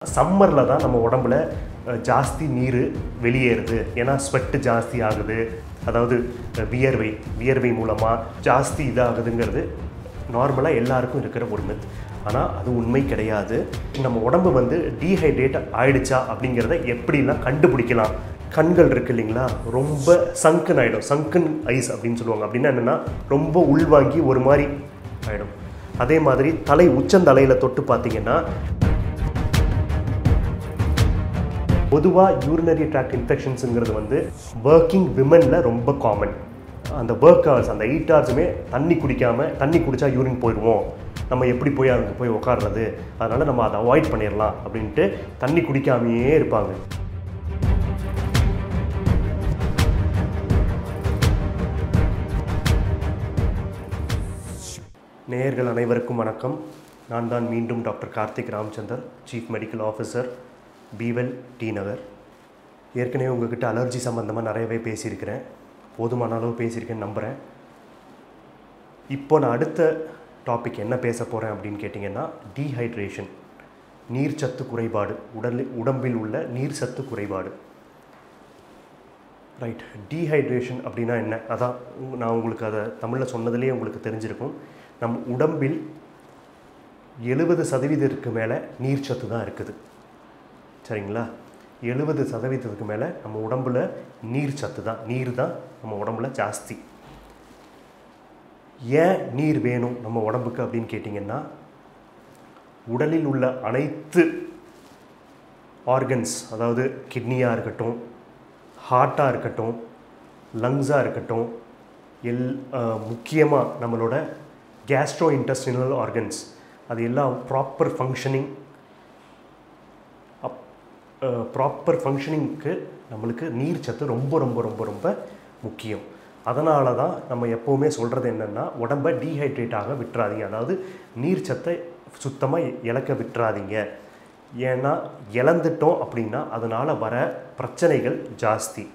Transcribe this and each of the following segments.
சம்மரில் தான் நம்ம உடம்புல அஹ், ஜாஸ்தி நீர் வெளியேறுது ஏன்னா ஸ்வெட்டு ஜாஸ்தி ஆகுது அதாவது அஹ், வியர்வை வியர்வை மூலமாக ஜாஸ்தி இதாகுதுங்கிறது நார்மலாக எல்லாருக்கும் இருக்கிற ஒரு மித் ஆனால் அது உண்மை கிடையாது நம்ம உடம்பு வந்து டீஹைட்ரேட் ஆயிடுச்சா அப்படிங்கிறத எப்படிலாம் கண்டுபிடிக்கலாம் கண்கள் இருக்கு இல்லைங்களா ரொம்ப சங்கன் ஆகிடும் சங்கன் ஐஸ் அப்படின்னு சொல்லுவாங்க அப்படின்னா என்னென்னா ரொம்ப உள்வாங்கி ஒரு மாதிரி ஆகிடும் அதே மாதிரி தலை உச்சந்தலையில் தொட்டு பார்த்தீங்கன்னா பொதுவாக யூரினரி ட்ராக்ட் இன்ஃபெக்ஷன்ஸுங்கிறது வந்து ஒர்க்கிங் விமனில் ரொம்ப காமன் அந்த ஒர்க் ஹவர்ஸ் அந்த எயிட் ஹவர்ஸுமே தண்ணி குடிக்காமல் தண்ணி குடித்தா யூரின் போயிடுவோம் நம்ம எப்படி போய் அங்கே போய் உட்கார்றது அதனால் நம்ம அதை அவாய்ட் பண்ணிடலாம் அப்படின்ட்டு தண்ணி குடிக்காமையே இருப்பாங்க நேயர்கள் அனைவருக்கும் வணக்கம் நான் தான் மீண்டும் doctor Karthik Ramachandar chief medical officer பீவெல் டி நகர் ஏற்கனவே உங்ககிட்ட அலர்ஜி சம்மந்தமாக நிறையவே பேசியிருக்கிறேன் போதுமான அளவு பேசியிருக்கேன்னு நம்புகிறேன் இப்போ நான் அடுத்த டாபிக் என்ன பேச போகிறேன் அப்படின்னு கேட்டிங்கன்னா டீஹைட்ரேஷன் நீர்ச்சத்து குறைபாடு உடலில் உடம்பில் உள்ள நீர்ச்சத்து குறைபாடு ரைட் டீஹைட்ரேஷன் அப்படின்னா என்ன அதான் உங்க- நான் உங்களுக்கு அதை தமிழில் சொன்னதுலேயே உங்களுக்கு தெரிஞ்சிருக்கும் நம் உடம்பில் எழுபது சதவீதத்துக்கு மேலே நீர்ச்சத்து தான் இருக்குது சரிங்களா எழுபது சதவீதத்துக்கு மேலே நம்ம உடம்புல நீர் சத்து தான் நீர் தான் நம்ம உடம்புல ஜாஸ்தி ஏன் நீர் வேணும் நம்ம உடம்புக்கு அப்படின்னு கேட்டிங்கன்னா உடலில் உள்ள அனைத்து ஆர்கன்ஸ் அதாவது கிட்னியாக இருக்கட்டும் ஹார்ட்டாக இருக்கட்டும் லங்ஸாக இருக்கட்டும் எல் முக்கியமாக நம்மளோட கேஸ்ட்ரோ இன்டஸ்டினல் ஆர்கன்ஸ் அது எல்லாம் ப்ராப்பர் ஃபங்க்ஷனிங் அப் ப்ராப்பர் ஃபங்க்ஷனிங்க்கு நம்மளுக்கு நீர் சத்து ரொம்ப ரொம்ப ரொம்ப ரொம்ப முக்கியம் அதனால தான் நம்ம எப்போவுமே சொல்கிறது என்னென்னா உடம்பை டீஹைட்ரேட் ஆக விட்டுறாதீங்க அதாவது நீர் சத்தை சுத்தமாக இழக்க விட்டுறாதீங்க ஏன்னா இழந்துட்டோம் அப்படின்னா அதனால் வர பிரச்சனைகள் ஜாஸ்தி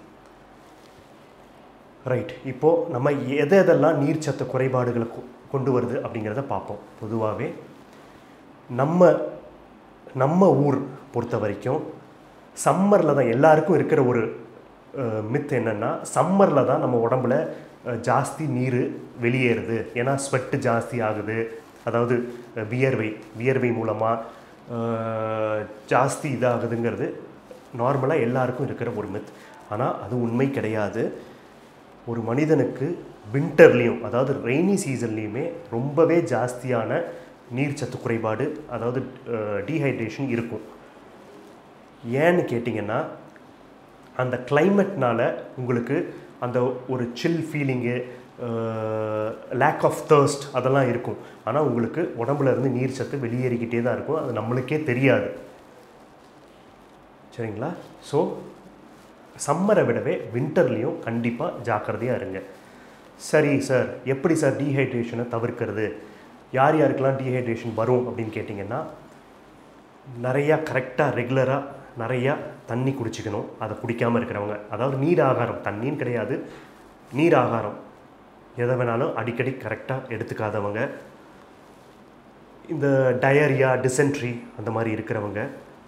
ரைட் இப்போது நம்ம எதை எதெல்லாம் நீர்ச்சத்து குறைபாடுகளை கொ- கொண்டு வருது அப்படிங்கிறத பார்ப்போம் பொதுவாகவே நம்ம நம்ம ஊர் பொறுத்த வரைக்கும் சம்மரில் தான் எல்லாருக்கும் இருக்கிற ஒரு மித் என்னென்னா சம்மரில் தான் நம்ம உடம்புல அஹ், ஜாஸ்தி நீர் வெளியேறுது ஏன்னா ஸ்வெட்டு ஜாஸ்தி ஆகுது அதாவது அஹ், வியர்வை வியர்வை மூலமாக ஜாஸ்தி இதாகுதுங்கிறது நார்மலாக எல்லாருக்கும் இருக்கிற ஒரு மித் ஆனால் அது உண்மை கிடையாது ஒரு மனிதனுக்கு வின்டர்லேயும் அதாவது ரெய்னி சீசன்லேயுமே ரொம்பவே ஜாஸ்தியான நீர்ச்சத்து குறைபாடு அதாவது டீஹைட்ரேஷன் இருக்கும் ஏன்னு கேட்டிங்கன்னா அந்த கிளைமேட்னால உங்களுக்கு அந்த ஒரு chill feeling lack of thirst அதெல்லாம் இருக்கும் ஆனால் உங்களுக்கு உடம்புல இருந்து நீர் சத்து வெளியேறிக்கிட்டே தான் இருக்கும் அது நம்மளுக்கே தெரியாது சரிங்களா ஸோ சம்மரை விடவே வின்டர்லேயும் கண்டிப்பாக ஜாக்கிரதையாக இருங்க சரி சார் எப்படி சார் டீஹைட்ரேஷனை தவிர்க்கிறது யார் யாருக்கெல்லாம் டீஹைட்ரேஷன் வரும் அப்படின்னு கேட்டிங்கன்னா நிறையா கரெக்டாக ரெகுலராக நிறையா தண்ணி குடிச்சிக்கணும் அதை குடிக்காமல் இருக்கிறவங்க அதாவது நீர் ஆகாரம் தண்ணின்னு கிடையாது நீர் ஆகாரம் எதை வேணாலும் அடிக்கடி கரெக்டாக எடுத்துக்காதவங்க இந்த டயரியா டிசென்ட்ரி அந்த மாதிரி இருக்கிறவங்க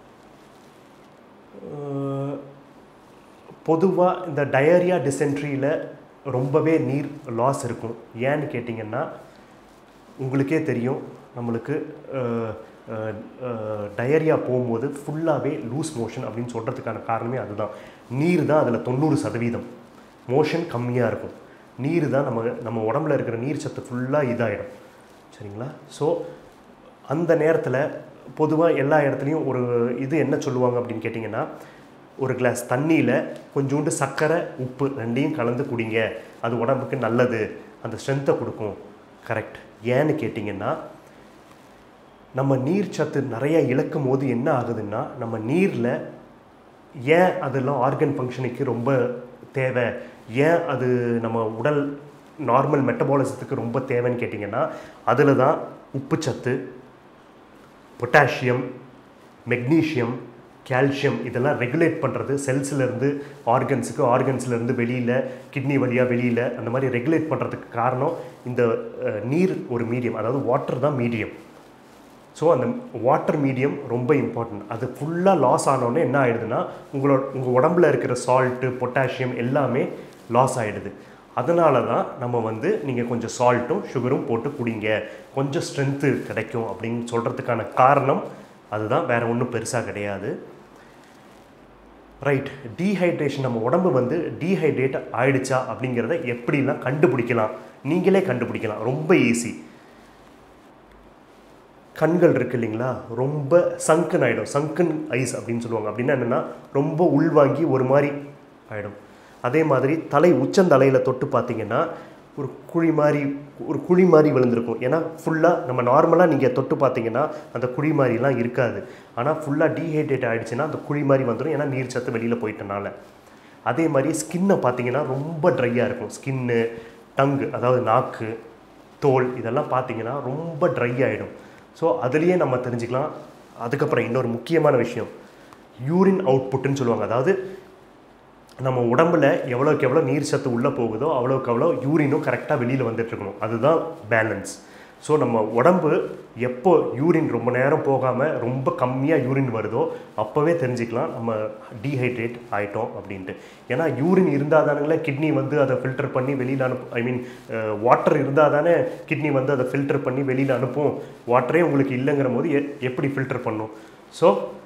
பொதுவாக இந்த டயரியா டிசென்ட்ரியில் ரொம்பவே நீர் லாஸ் இருக்கும் ஏன்னு கேட்டிங்கன்னா உங்களுக்கே தெரியும் நம்மளுக்கு டயரியா போகும்போது ஃபுல்லாகவே லூஸ் மோஷன் அப்படின்னு சொல்கிறதுக்கான காரணமே அதுதான் நீர் தான் அதில் தொண்ணூறு சதவீதம் மோஷன் கம்மியாக இருக்கும் நீர் தான் நம்ம நம்ம உடம்புல இருக்கிற நீர் சத்து ஃபுல்லாக இதாகிடும் சரிங்களா ஸோ அந்த நேரத்தில் பொதுவாக எல்லா இடத்துலையும் ஒரு இது என்ன சொல்லுவாங்க அப்படின்னு கேட்டிங்கன்னா ஒரு கிளாஸ் தண்ணியில் கொஞ்சோண்டு சர்க்கரை உப்பு ரெண்டையும் கலந்து குடிங்க அது உடம்புக்கு நல்லது அந்த ஸ்ட்ரென்த்தை கொடுக்கும் கரெக்ட் ஏன்னு கேட்டிங்கன்னா நம்ம நீர் சத்து நிறைய இழக்கும் போது என்ன ஆகுதுன்னா நம்ம நீரில் ஏன் அதெல்லாம் ஆர்கன் ஃபங்க்ஷனுக்கு ரொம்ப தேவை ஏன் அது நம்ம உடல் நார்மல் மெட்டபாலிசத்துக்கு ரொம்ப தேவைன்னு கேட்டிங்கன்னா அதில் தான் உப்புச்சத்து பொட்டாசியம் மெக்னீஷியம் கால்சியம் இதெல்லாம் ரெகுலேட் பண்ணுறது செல்ஸ்லேருந்து ஆர்கன்ஸுக்கு ஆர்கன்ஸ்லேருந்து வெளியில் கிட்னி வழியாக வெளியில் அந்த மாதிரி ரெகுலேட் பண்ணுறதுக்கு காரணம் இந்த அஹ், நீர் ஒரு மீடியம் அதாவது வாட்டர் தான் மீடியம் ஸோ அந்த வாட்டர் மீடியம் ரொம்ப இம்பார்ட்டன்ட் அது ஃபுல்லாக லாஸ் ஆனோடனே என்ன ஆயிடுதுன்னா உங்களோட உங்கள் உடம்புல இருக்கிற சால்ட்டு பொட்டாசியம் எல்லாமே லாஸ் ஆகிடுது அதனால தான் நம்ம வந்து நீங்கள் கொஞ்சம் சால்ட்டும் சுகரும் போட்டு குடிங்க கொஞ்சம் ஸ்ட்ரென்த்து கிடைக்கும் அப்படின்னு சொல்கிறதுக்கான காரணம் அதுதான் வேற ஒன்றும் பெருசாக கிடையாது ரைட் டீஹைட்ரேஷன் நம்ம உடம்பு வந்து டீஹைட்ரேட் ஆயிடுச்சா அப்படிங்கிறத எப்படிலாம் கண்டுபிடிக்கலாம் நீங்களே கண்டுபிடிக்கலாம் ரொம்ப ஈஸி கண்கள் இருக்கு இல்லைங்களா ரொம்ப சங்கன் ஆகிடும் சங்கன் ஐஸ் அப்படின்னு சொல்லுவாங்க அப்படின்னா என்னென்னா ரொம்ப உள்வாங்கி ஒரு மாதிரி ஆகிடும் அதே மாதிரி தலை உச்சந்தலையில் தொட்டு பார்த்தீங்கன்னா ஒரு குழி மாதிரி ஒரு குழி மாதிரி விழுந்திருக்கும் ஏன்னா ஃபுல்லாக நம்ம நார்மலாக நீங்கள் தொட்டு பார்த்தீங்கன்னா அந்த குழி மாதிரிலாம் இருக்காது ஆனால் ஃபுல்லாக டீஹைட்ரேட் ஆகிடுச்சுன்னா அந்த குழி மாதிரி வந்துடும் ஏன்னா நீர் சத்து வெளியில் போயிட்டனால அதே மாதிரி ஸ்கின்னை பார்த்தீங்கன்னா ரொம்ப ட்ரையாக இருக்கும் ஸ்கின்னு டங்கு அதாவது நாக்கு தோல் இதெல்லாம் பார்த்தீங்கன்னா ரொம்ப ட்ரை ஆகிடும் ஸோ அதுலேயே நம்ம தெரிஞ்சுக்கலாம் அதுக்கப்புறம் இன்னொரு முக்கியமான விஷயம் யூரின் அவுட்புட்டுன்னு சொல்லுவாங்க அதாவது நம்ம உடம்புல எவ்வளோக்கு எவ்வளோ நீர் சத்து உள்ளே போகுதோ அவ்வளோக்கு அவ்வளோ யூரினும் கரெக்டாக வெளியில் வந்துட்டு இருக்கணும் அதுதான் பேலன்ஸ் ஸோ நம்ம உடம்பு எப்போ யூரின் ரொம்ப நேரம் போகாமல் ரொம்ப கம்மியாக யூரின் வருதோ அப்போவே தெரிஞ்சுக்கலாம் நம்ம டீஹைட்ரேட் ஆயிட்டோம் அப்படின்ட்டு ஏன்னா யூரின் இருந்தால் தானுங்களே கிட்னி வந்து அதை ஃபில்டர் பண்ணி வெளியில் அனுப்பு ஐ மீன் வாட்டர் இருந்தால் தானே கிட்னி வந்து அதை ஃபில்டர் பண்ணி வெளியில் அனுப்பும் வாட்டரே உங்களுக்கு இல்லைங்கிற போது எ- எப்படி ஃபில்டர் பண்ணும் ஸோ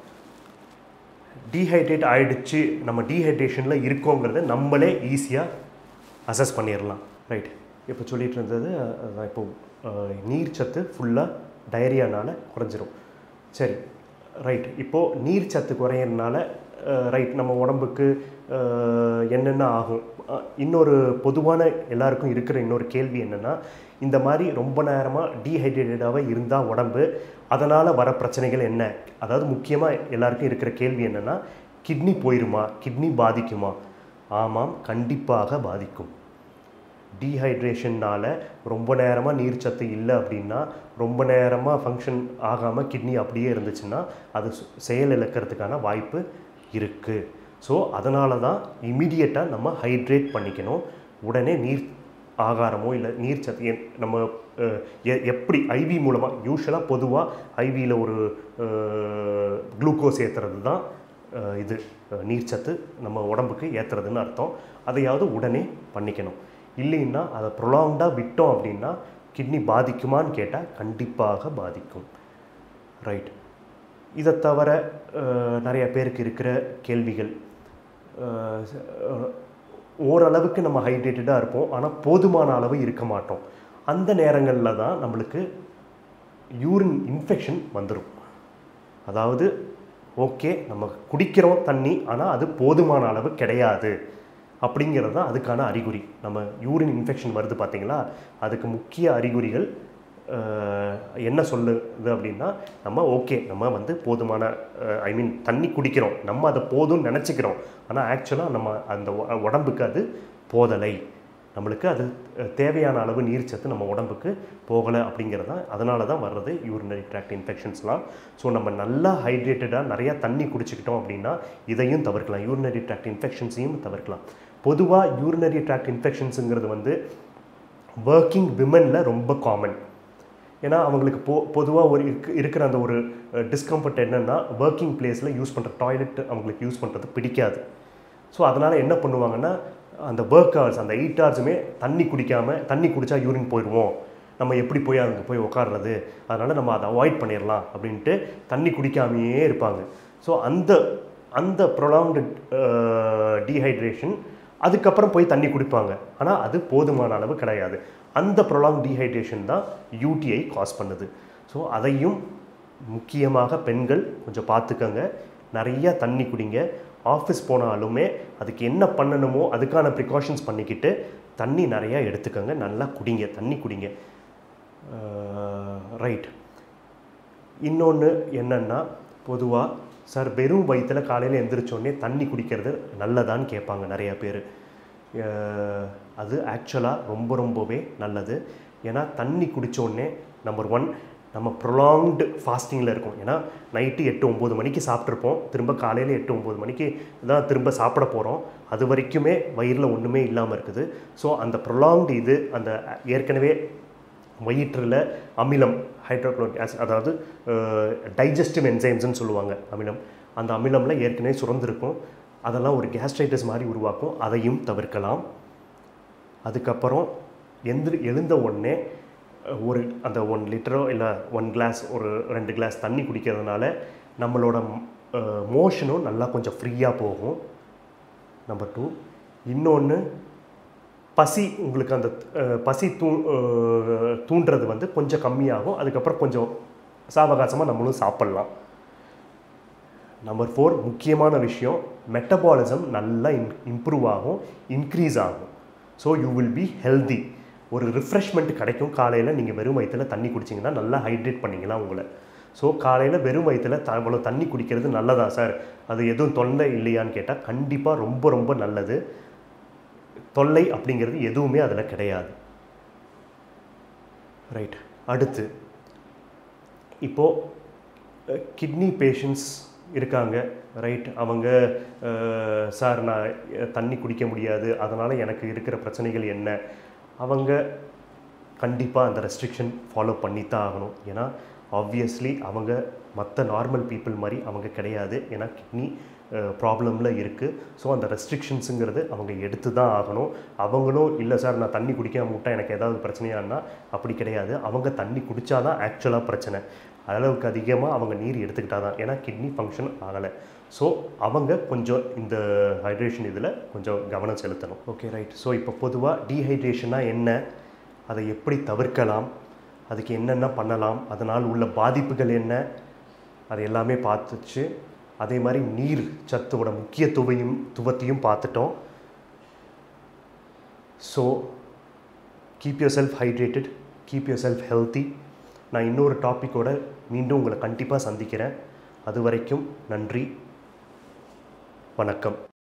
டீஹைட்ரேட் ஆயிடுச்சு நம்ம டீஹைட்ரேஷனில் இருக்கோங்கிறத நம்மளே ஈஸியாக அசஸ் பண்ணிடலாம் ரைட் இப்போ சொல்லிட்டு இருந்தது அதான் இப்போ அஹ், நீர் சத்து ஃபுல்லாக டயரியானால குறைஞ்சிரும் சரி ரைட் இப்போது நீர் சத்து குறையறதுனால ரைட் நம்ம உடம்புக்கு அஹ், என்னென்ன ஆகும் அஹ், இன்னொரு பொதுவான எல்லாருக்கும் இருக்கிற இன்னொரு கேள்வி என்னென்னா இந்த மாதிரி ரொம்ப நேரமாக டீஹைட்ரேட்டடாகவே இருந்தால் உடம்பு அதனால் வர பிரச்சனைகள் என்ன அதாவது முக்கியமாக எல்லாருக்கும் இருக்கிற கேள்வி என்னென்னா கிட்னி போயிருமா கிட்னி பாதிக்குமா ஆமாம் கண்டிப்பாக பாதிக்கும் டீஹைட்ரேஷன்னால் ரொம்ப நேரமாக நீர் சத்து இல்லை அப்படின்னா ரொம்ப நேரமாக ஃபங்க்ஷன் ஆகாமல் கிட்னி அப்படியே இருந்துச்சுன்னா அது சு- செயல் இழக்கிறதுக்கான வாய்ப்பு இருக்குது ஸோ அதனால தான் இமீடியட்டாக நம்ம ஹைட்ரேட் பண்ணிக்கணும் உடனே நீர் ஆகாரமோ இல்லை நீர் சத்து எ- நம்ம அஹ், எ- எப்படி ஐவி மூலமாக யூஸ்வலாக பொதுவாக ஐவியில் ஒரு குளுக்கோஸ் ஏற்றுறது தான் அஹ், இது அஹ், நீர்ச்சத்து நம்ம உடம்புக்கு ஏற்றுறதுன்னு அர்த்தம் அதையாவது உடனே பண்ணிக்கணும் இல்லைன்னா அதை ப்ரொலாங்டாக விட்டோம் அப்படின்னா கிட்னி பாதிக்குமான்னு கேட்டால் கண்டிப்பாக பாதிக்கும் ரைட் இதை தவிர அஹ், நிறைய பேருக்கு இருக்கிற கேள்விகள் அஹ், ச- அஹ், ஓரளவுக்கு நம்ம ஹைட்ரேட்டடாக இருப்போம் ஆனால் போதுமான அளவு இருக்க மாட்டோம் அந்த நேரங்களில் தான் நம்மளுக்கு யூரின் இன்ஃபெக்ஷன் வந்துடும் அதாவது ஓகே நம்ம குடிக்கிறோம் தண்ணி ஆனால் அது போதுமான அளவு கிடையாது அப்படிங்கிறது தான் அதுக்கான அறிகுறி நம்ம யூரின் இன்ஃபெக்ஷன் வருது பார்த்தீங்களா அதுக்கு முக்கிய அறிகுறிகள் அஹ், என்ன சொல்லுது அப்படின்னா நம்ம ஓகே நம்ம வந்து போதுமான ஐ மீன் தண்ணி குடிக்கிறோம் நம்ம அதை போதும்னு நினச்சிக்கிறோம் ஆனால் ஆக்சுவலாக நம்ம அந்த உ- உடம்புக்கு அது போதலை நம்மளுக்கு அது அஹ், தேவையான அளவு நீர் சத்து நம்ம உடம்புக்கு போகலை அப்படிங்கிறது தான் அதனால தான் வர்றது யூரினரி ட்ராக்ட் இன்ஃபெக்ஷன்ஸ்லாம் ஸோ நம்ம நல்லா ஹைட்ரேட்டடாக நிறையா தண்ணி குடிச்சிக்கிட்டோம் அப்படின்னா இதையும் தவிர்க்கலாம் யூரினரி ட்ராக்ட் இன்ஃபெக்ஷன்ஸையும் தவிர்க்கலாம் பொதுவாக யூரினரி ட்ராக்ட் இன்ஃபெக்ஷன்ஸுங்கிறது வந்து ஒர்க்கிங் விமனில் ரொம்ப காமன் ஏன்னா அவங்களுக்கு பொ பொதுவாக ஒரு இருக்கு- இருக்கிற அந்த ஒரு டிஸ்கம்ஃபர்ட் என்னென்னா ஒர்க்கிங் பிளேஸில் யூஸ் பண்ணுற டாய்லெட் அவங்களுக்கு யூஸ் பண்ணுறது பிடிக்காது ஸோ அதனால் என்ன பண்ணுவாங்கன்னா அந்த ஒர்க் ஹவர்ஸ் அந்த எயிட் ஹவர்ஸுமே தண்ணி குடிக்காமல் தண்ணி குடித்தா யூரின் போயிடுவோம் நம்ம எப்படி போய் அங்கே போய் உட்கார்றது அதனால் நம்ம அதை அவாய்ட் பண்ணிடலாம் அப்படின்ட்டு தண்ணி குடிக்காமையே இருப்பாங்க ஸோ அந்த அந்த ப்ரொலாங்டு டீஹைட்ரேஷன் அதுக்கப்புறம் போய் தண்ணி குடிப்பாங்க ஆனால் அது போதுமான அளவு கிடையாது அந்த ப்ரொலாங் டீஹைட்ரேஷன் தான் யூடிஐ காஸ் பண்ணுது ஸோ அதையும் முக்கியமாக பெண்கள் கொஞ்சம் பார்த்துக்கங்க நிறைய தண்ணி குடிங்க ஆஃபீஸ் போனாலுமே அதுக்கு என்ன பண்ணணுமோ அதுக்கான ப்ரிகாஷன்ஸ் பண்ணிக்கிட்டு தண்ணி நிறையா எடுத்துக்கோங்க நல்லா குடிங்க தண்ணி குடிங்க ரைட் இன்னொன்று என்னன்னா பொதுவாக சார் வெறும் வயிற்றில் காலையில் எந்திரிச்சோடனே தண்ணி குடிக்கிறது நல்லதான்னு கேட்பாங்க நிறைய பேர் அது ஆக்சுவலாக ரொம்ப ரொம்பவே நல்லது ஏன்னா தண்ணி குடித்தோடனே நம்பர் ஒன் நம்ம ப்ரொலாங்டு ஃபாஸ்டிங்கில் இருக்கும் ஏன்னா நைட்டு எட்டு ஒம்பது மணிக்கு சாப்பிட்ருப்போம் திரும்ப காலையில் எட்டு ஒம்பது மணிக்கு தான் திரும்ப சாப்பிட போகிறோம் அது வரைக்குமே வயிறில் ஒன்றுமே இல்லாமல் இருக்குது ஸோ அந்த ப்ரொலாங்டு இது அந்த ஏற்கனவே வயிற்றில் அமிலம் ஹைட்ரோக்ளோரிக் ஆசிட் அதாவது டைஜஸ்டிவ் என்சைம்ஸ்னு சொல்லுவாங்க அமிலம் அந்த அமிலம்ல ஏற்கனவே சுரந்திருக்கும் அதெல்லாம் ஒரு கேஸ்ட்ரைட்டிஸ் மாதிரி உருவாக்கும் அதையும் தவிர்க்கலாம் அதுக்கப்புறம் எந்திரி எழுந்த உடனே அஹ், ஒரு அந்த ஒன் லிட்டரோ இல்லை ஒன் கிளாஸ் ஒரு ரெண்டு கிளாஸ் தண்ணி குடிக்கிறதுனால நம்மளோட மோஷனும் நல்லா கொஞ்சம் ஃப்ரீயாக போகும் நம்பர் டூ இன்னொன்று பசி உங்களுக்கு அந்த அஹ், பசி தூ அஹ், தூண்டுறது வந்து கொஞ்சம் கம்மியாகும் அதுக்கப்புறம் கொஞ்சம் சாவகாசமாக நம்மளும் சாப்பிட்லாம் நம்பர் ஃபோர் முக்கியமான விஷயம் மெட்டபாலிசம் நல்லா இன் இம்ப்ரூவ் ஆகும் இன்க்ரீஸ் ஆகும் so you will be healthy ஒரு ரிஃப்ரெஷ்மெண்ட் கிடைக்கும் காலையில் நீங்கள் வெறும் வயிற்றில் தண்ணி குடிச்சிங்கன்னா நல்லா ஹைட்ரேட் பண்ணிக்கலாம் உங்களை ஸோ காலையில் வெறும் வயிற்றில் த இவ்வளோ தண்ணி குடிக்கிறது நல்லதா சார் அது எதுவும் தொல்லை இல்லையான்னு கேட்டால் கண்டிப்பாக ரொம்ப ரொம்ப நல்லது தொல்லை அப்படிங்கிறது எதுவுமே அதில் கிடையாது ரைட் அடுத்து இப்போது கிட்னி பேஷண்ட்ஸ் இருக்காங்க ரைட் அவங்க அஹ், சார் நான் அஹ், தண்ணி குடிக்க முடியாது அதனால் எனக்கு இருக்கிற பிரச்சனைகள் என்ன அவங்க கண்டிப்பாக அந்த ரெஸ்ட்ரிக்ஷன் ஃபாலோ பண்ணித்தான் ஆகணும் ஏன்னா ஆப்வியஸ்லி அவங்க மற்ற நார்மல் பீப்புள் மாதிரி அவங்க கிடையாது ஏன்னா கிட்னி ப்ராப்ளமில் இருக்குது ஸோ அந்த ரெஸ்ட்ரிக்ஷன்ஸுங்கிறது அவங்க எடுத்து தான் ஆகணும் அவங்களும் இல்லை சார் நான் தண்ணி குடிக்காம விட்டா எனக்கு ஏதாவது பிரச்சனையானா அப்படி கிடையாது அவங்க தண்ணி குடித்தாதான் ஆக்சுவலாக பிரச்சனை அளவுக்கு அதிகமாக அவங்க நீர் எடுத்துக்கிட்டா தான் ஏன்னா கிட்னி ஃபங்க்ஷன் ஆகலை ஸோ அவங்க கொஞ்சம் இந்த ஹைட்ரேஷன் இதில் கொஞ்சம் கவனம் செலுத்தணும் ஓகே ரைட் ஸோ இப்போ பொதுவாக டீஹைட்ரேஷனா என்ன அதை எப்படி தவிர்க்கலாம் அதுக்கு என்னென்ன பண்ணலாம் அதனால் உள்ள பாதிப்புகள் என்ன அது எல்லாமே பார்த்துச்சு அதே மாதிரி நீர் சத்தோட முக்கியத்துவையும் துவத்தையும் பார்த்துட்டோம் so keep yourself hydrated keep yourself healthy நான் இன்னொரு டாப்பிக்கோட மீண்டும் உங்களை கண்டிப்பாக சந்திக்கிறேன் அது வரைக்கும் நன்றி வணக்கம்